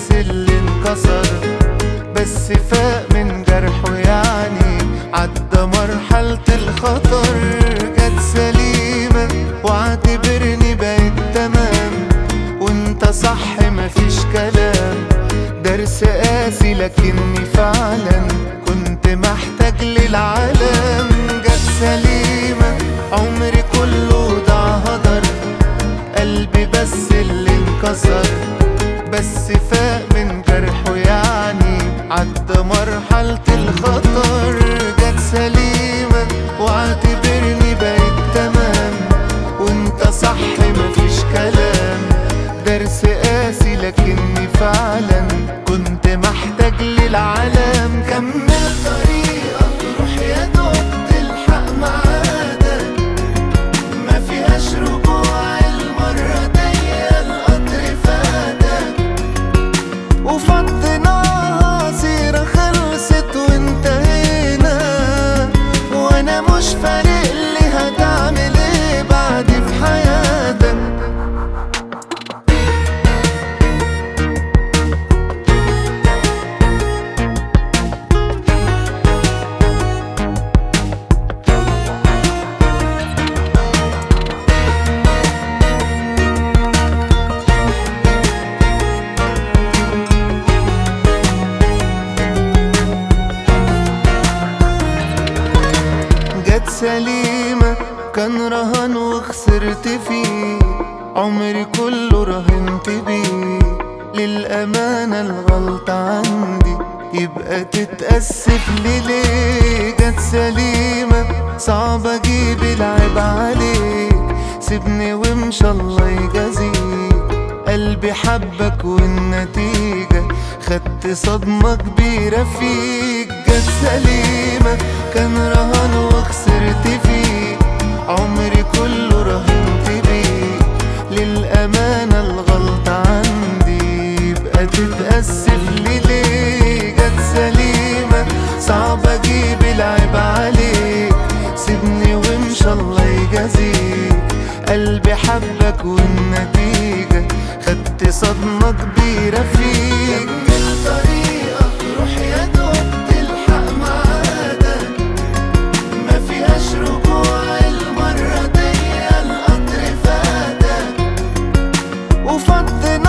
بس اللي انكسر بس فاق من جرحه يعني عدى مرحلة الخطر جت سليمة واعتبرني بقيت تمام وانت صح مفيش كلام درس قاسي لكني فعلا كنت محتاج للعالم جت سليمة عمري كله ضاع هدر قلبي بس اللي انكسر بس فاق من جرحه يعني عدى مرحلة الخطر جت سليمة واعتبرني بقيت تمام وانت صح مفيش كلام درس قاسي لكني فعلا كنت محتاج للعالم كمل طريقك روح يا دوب تلحق ميعادك ما فيهاش رجوع المرة دي القطر فاتك وفضيناها سيرة خلصت وانتهينا وانا مش فارق لي هتعمل ايه بعد في حياتك جت سليمة كان رهان وخسرت فيه عمري كله رهنت بيه للأمانة الغلطة عندي يبقى تتأسف لي ليه جت سليمة صعب أجيب العيب عليك سيبني وامشى الله يجازيك قلبي حبك والنتيجة خدت صدمة كبيرة فيك جت سليمة كان رهان وخسرت فيه عمري كله رهنت بيه للأمانة الغلطة عندي يبقى تتأسف لي ليه جت سليمة صعب أجيب العيب عليك سيبني وامشى الله يجازيك قلبي حبك والنتيجة خدت صدمة كبيرة فيك كمل طريقك روح يا دوب تلحق ميعادك ما فيهاش رجوع المرة دي القطر فاتك وفضنا